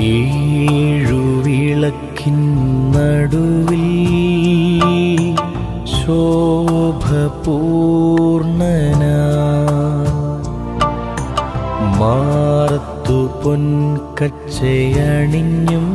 ഏഴു വിളക്കിൻ നടുവിൽ ശോഭപൂർണന മാറത്തു പൊൻകച്ചയണിഞ്ഞും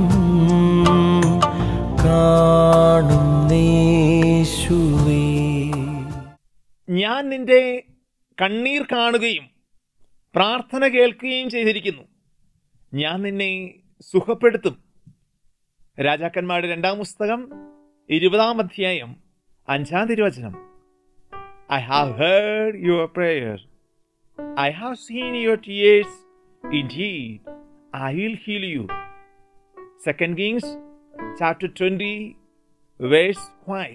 കാണുന്നേശുവേ ഞാൻ നിന്റെ കണ്ണീർ കാണുകയും പ്രാർത്ഥന കേൾക്കുകയും ചെയ്തിരിക്കുന്നു ഞാൻ നിന്നെ സുഖപ്പെടുത്തും രാജാക്കന്മാരുടെ രണ്ടാം പുസ്തകം ഇരുപതാം അധ്യായം അഞ്ചാം തിരുവചനം I have heard your prayer I have seen your tears indeed I will heal you second Kings chapter twenty verse five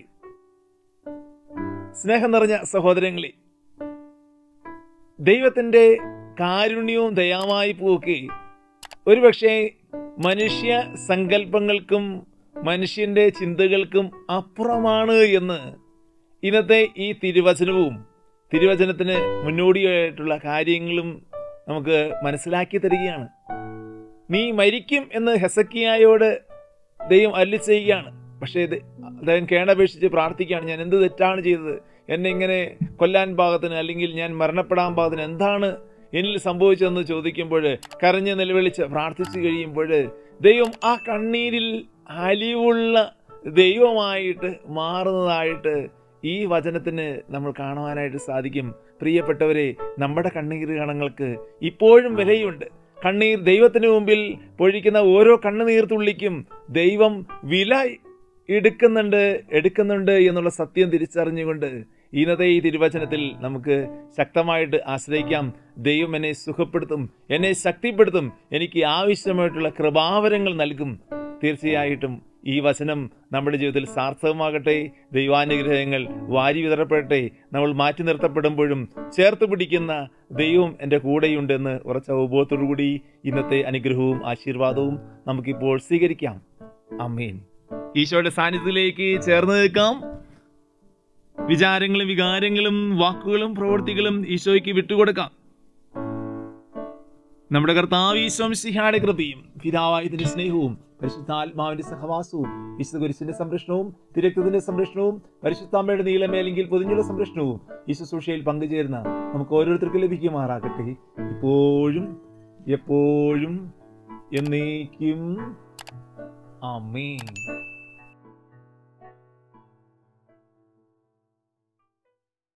സ്നേഹം നിറഞ്ഞ സഹോദരങ്ങളെ ദൈവത്തിൻ്റെ കാരുണ്യവും ദയാവായ്പും ഒക്കെ ഒരുപക്ഷെ മനുഷ്യ സങ്കല്പങ്ങൾക്കും മനുഷ്യന്റെ ചിന്തകൾക്കും അപ്പുറമാണ് എന്ന് ഇന്നത്തെ ഈ തിരുവചനവും തിരുവചനത്തിന് മുന്നോടിയായിട്ടുള്ള കാര്യങ്ങളും നമുക്ക് മനസ്സിലാക്കി തരികയാണ് നീ മരിക്കും എന്ന് ഹെസക്കിയായോട് ദൈവം അല്ലി ചെയ്യുകയാണ് പക്ഷേ ഇത് അദ്ദേഹം കേണപേക്ഷിച്ച് പ്രാർത്ഥിക്കുകയാണ് ഞാൻ എന്ത് തെറ്റാണ് ചെയ്തത് എന്നെ ഇങ്ങനെ കൊല്ലാൻ പാകത്തിന് അല്ലെങ്കിൽ ഞാൻ മരണപ്പെടാൻ പാകത്തിന് എന്താണ് എന്നിൽ സംഭവിച്ചതെന്ന് ചോദിക്കുമ്പോൾ കരഞ്ഞ് നിലവിളിച്ച് പ്രാർത്ഥിച്ചു കഴിയുമ്പോൾ ദൈവം ആ കണ്ണീരിൽ അലിവുള്ള ദൈവമായിട്ട് മാറുന്നതായിട്ട് ഈ വചനത്തിന് നമ്മൾ കാണുവാനായിട്ട് സാധിക്കും പ്രിയപ്പെട്ടവരെ നമ്മുടെ കണ്ണീർ കണങ്ങൾക്ക് ഇപ്പോഴും വിലയുണ്ട് കണ്ണീർ ദൈവത്തിന് മുമ്പിൽ പൊഴിക്കുന്ന ഓരോ കണ്ണുനീർ തുള്ളിക്കും ദൈവം വില എടുക്കുന്നുണ്ട് എടുക്കുന്നുണ്ട് എന്നുള്ള സത്യം തിരിച്ചറിഞ്ഞുകൊണ്ട് ഇന്നത്തെ ഈ തിരുവചനത്തിൽ നമുക്ക് ശക്തമായിട്ട് ആശ്രയിക്കാം ദൈവം എന്നെ സുഖപ്പെടുത്തും എന്നെ ശക്തിപ്പെടുത്തും എനിക്ക് ആവശ്യമായിട്ടുള്ള കൃപാവരങ്ങൾ നൽകും തീർച്ചയായിട്ടും ഈ വചനം നമ്മുടെ ജീവിതത്തിൽ സാർത്ഥകമാകട്ടെ ദൈവാനുഗ്രഹങ്ങൾ വാരി വിതറപ്പെടട്ടെ നമ്മൾ മാറ്റി നിർത്തപ്പെടുമ്പോഴും ചേർത്ത് പിടിക്കുന്ന ദൈവം എൻ്റെ കൂടെയുണ്ടെന്ന് ഉറച്ച ഉപബോധത്തോടുകൂടി ഇന്നത്തെ അനുഗ്രഹവും ആശീർവാദവും നമുക്കിപ്പോൾ സ്വീകരിക്കാം അമ്മേൻ ഈശോയുടെ സാന്നിധ്യത്തിലേക്ക് ചേർന്ന് നിൽക്കാം വിചാരങ്ങളും വികാരങ്ങളും വാക്കുകളും പ്രവൃത്തികളും ഈശോയ്ക്ക് വിട്ടുകൊടുക്കാം നമ്മുടെ കർത്താവ് ഈശോം സിഹായുടെ കൃപയും പിതാവായതിന്റെ സ്നേഹവും പരിശുദ്ധാത്മാവിന്റെ സഹവാസവും വിശുദ്ധ കുരിശിന്റെ സംരക്ഷണവും തിരക്തത്തിന്റെ സംരക്ഷണവും പരിശുദ്ധാമ്മയുടെ നീലമേലെങ്കിൽ പൊതിഞ്ഞുള്ള സംരക്ഷണവും ഈ ശുശ്രൂഷയിൽ പങ്കുചേരുന്ന നമുക്ക് ഓരോരുത്തർക്കും ലഭിക്കുമാറാകട്ടെ ഇപ്പോഴും എപ്പോഴും എന്നേക്കും ആമേൻ